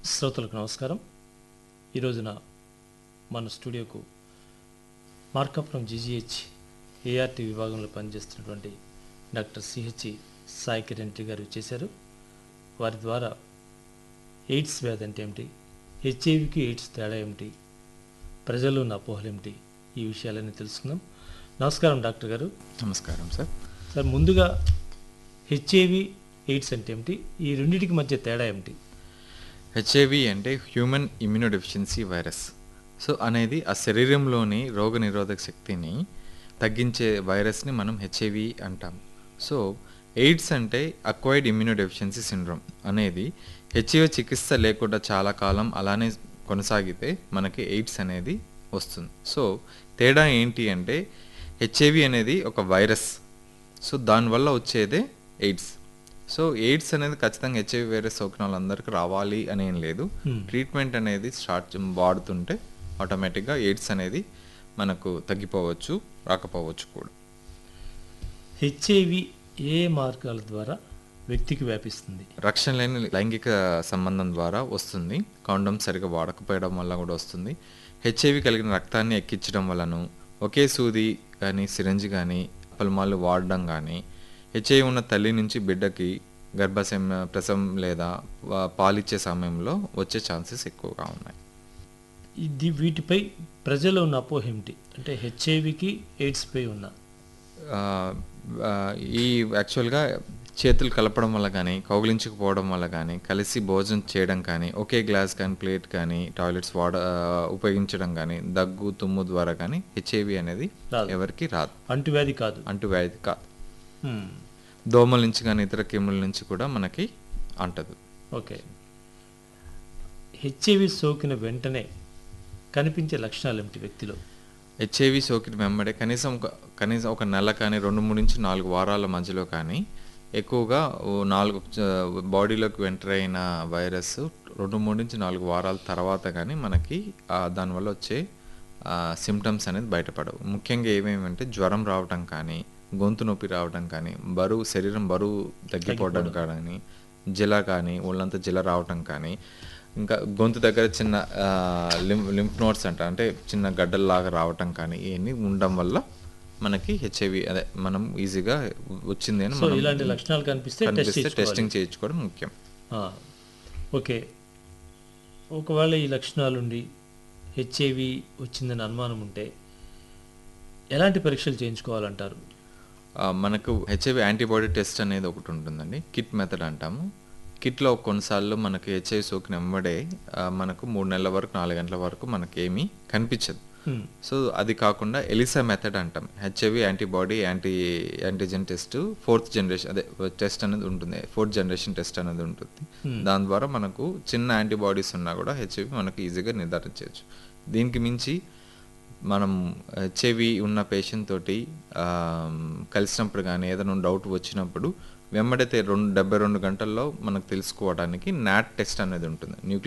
శ్రోతలకు నమస్కారం ఈ రోజున మన స్టూడియోకు మార్కాపురం జీజీహెచ్ ఏఆర్టీ విభాగంలో పనిచేస్తున్నటువంటి డాక్టర్ సిహెచ్ సాయి కిరణ్ రెడ్డి గారు చేశారు వారి ద్వారా ఎయిడ్స్ వ్యాధి అంటే ఏమిటి హెచ్ఐవికి ఎయిడ్స్ తేడా ఏమిటి ప్రజలు ఉన్న అపోహలు ఏమిటి ఈ విషయాలన్నీ తెలుసుకుందాం నమస్కారం డాక్టర్ గారు నమస్కారం సార్ సార్ ముందుగా హెచ్ఐవి ఎయిడ్స్ అంటే ఏమిటి ఈ రెండింటికి మధ్య తేడా ఏమిటి హెచ్ఐవి అంటే హ్యూమన్ ఇమ్యూనోడెఫిషియన్సీ వైరస్ సో అనేది ఆ శరీరంలోని రోగ నిరోధక శక్తిని తగ్గించే వైరస్ని మనం హెచ్ఐవి అంటాం సో ఎయిడ్స్ అంటే అక్వైర్డ్ ఇమ్యూనోడెఫిషియన్సీ సిండ్రోమ్ అనేది హెచ్ఐవి చికిత్స లేకుండా చాలా కాలం అలానే కొనసాగితే మనకి ఎయిడ్స్ అనేది వస్తుంది సో తేడా ఏంటి అంటే హెచ్ఐవి అనేది ఒక వైరస్ సో దానివల్ల వచ్చేదే ఎయిడ్స్ సో ఎయిడ్స్ అనేది ఖచ్చితంగా హెచ్ఐవి వైరస్ సోకిన వాళ్ళందరికీ రావాలి అని ఏం లేదు Hmm. ట్రీట్మెంట్ అనేది స్టార్ట్ వాడుతుంటే ఆటోమేటిక్గా ఎయిడ్స్ అనేది మనకు తగ్గిపోవచ్చు రాకపోవచ్చు కూడా హెచ్ఐవి ఏ మార్గాల ద్వారా వ్యక్తికి వ్యాపిస్తుంది రక్షణ లేని లైంగిక సంబంధం ద్వారా వస్తుంది కాండోమ్ సరిగా వాడకపోవడం వల్ల కూడా వస్తుంది హెచ్ఐవి కలిగిన రక్తాన్ని ఎక్కించడం వలను ఒకే సూది కానీ సిరంజి కానీ పలుమార్లు వాడడం కానీ హెచ్ఐవి ఉన్న తల్లి నుంచి బిడ్డకి గర్భసమ ప్రసవం లేదా వా- పాలిచ్చే సమయంలో వచ్చే ఛాన్సెస్ ఎక్కువగా ఉన్నాయి ఇది వీటిపై ప్రజలు ఉన్న అపోహ ఏమిటి అంటే హెచ్ఐవికి ఎయిడ్స్పై ఉన్న ఆ, ఆ, ఈ యాక్చువల్గా చేతులు కలపడం వల్ల కానీ కౌగిలించకపోవడం వల్ల కానీ కలిసి భోజనం చేయడం కానీ ఒకే గ్లాస్ కానీ ప్లేట్ కానీ టాయిలెట్స్ వాడ ఆ, ఉపయోగించడం కానీ దగ్గు తుమ్ము ద్వారా కానీ హెచ్ఐవి అనేది రాదు. ఎవరికి రాదు అంటువ్యాధి కాదు అంటువ్యాధి కాదు హ్మ్. దోమల నుంచి కానీ ఇతర క్రిముల నుంచి కూడా మనకి అంటదు ఓకే హెచ్ఐవి సోకిన వెంటనే కనిపించే లక్షణాలు ఏమిటి వ్యక్తిలో హెచ్ఐవి సోకిన వెంబడే కనీసం ఒక కనీసం ఒక నెల కానీ రెండు మూడు నుంచి నాలుగు వారాల మధ్యలో కానీ ఎక్కువగా ఓ నాలుగు చ- బాడీలోకి ఎంటర్ అయిన వైరస్ రెండు మూడు నుంచి నాలుగు వారాల తర్వాత కానీ మనకి ఆ దానివల్ల వచ్చే సిమ్టమ్స్ అనేది బయటపడవు ముఖ్యంగా ఏమేమంటే జ్వరం రావటం కానీ గొంతు నొప్పి రావటం కానీ బరువు శరీరం బరువు తగ్గిపోవడం కానీ జిల కానీ ఒళ్ళంతా జిల రావటం కానీ ఇంకా గొంతు దగ్గర చిన్న లింఫ్ లింఫ్ నోట్స్ అంట అంటే చిన్న గడ్డల్లాగా రావటం కానీ ఇవన్నీ ఉండడం వల్ల మనకి హెచ్ఐవి అదే మనం ఈజీగా వచ్చింది అని సో మనం ఇలాంటి లక్షణాలు కనిపిస్తే టెస్ట్ కనిపిస్తే చేసుకోవాలి. టెస్టింగ్ చేయించుకోవడం ముఖ్యం ఆ, ఓకే ఒకవేళ ఈ లక్షణాలు ఉండి హెచ్ఐవి వచ్చిందని అనుమానం ఉంటే ఎలాంటి పరీక్షలు చేయించుకోవాలంటారు ఆ, మనకు హెచ్ఐవి యాంటీబాడీ టెస్ట్ అనేది ఒకటి ఉంటుందండి కిట్ మెథడ్ అంటాము కిట్లో కొన్నిసార్లు మనకి హెచ్ఐవి సోకిన వెంబడే ఆ, మనకు మూడు నెలల వరకు నాలుగు గంటల వరకు మనకి ఏమీ కనిపించదు హ్మ్. సో అది కాకుండా ఎలిసా మెథడ్ అంటాం HIV antibody anti antigen test fourth generation అదే టెస్ట్ అనేది ఉంటుంది ఫోర్త్ జనరేషన్ టెస్ట్ అనేది ఉంటుంది Hmm. దాని ద్వారా మనకు చిన్న యాంటీబాడీస్ ఉన్నా కూడా హెచ్ఐవి మనకు ఈజీగా నిర్ధారించవచ్చు దీనికి మించి మనం హెచ్ఐవి ఉన్న పేషెంట్ తోటి ఆ, కలిసినప్పుడు కానీ ఏదైనా డౌట్ వచ్చినప్పుడు వెంబడితే రెండు డెబ్బై రెండు గంటల్లో మనకు తెలుసుకోవడానికి నాట్ టెస్ట్ అనేది ఉంటుంది న్యూక్లియర్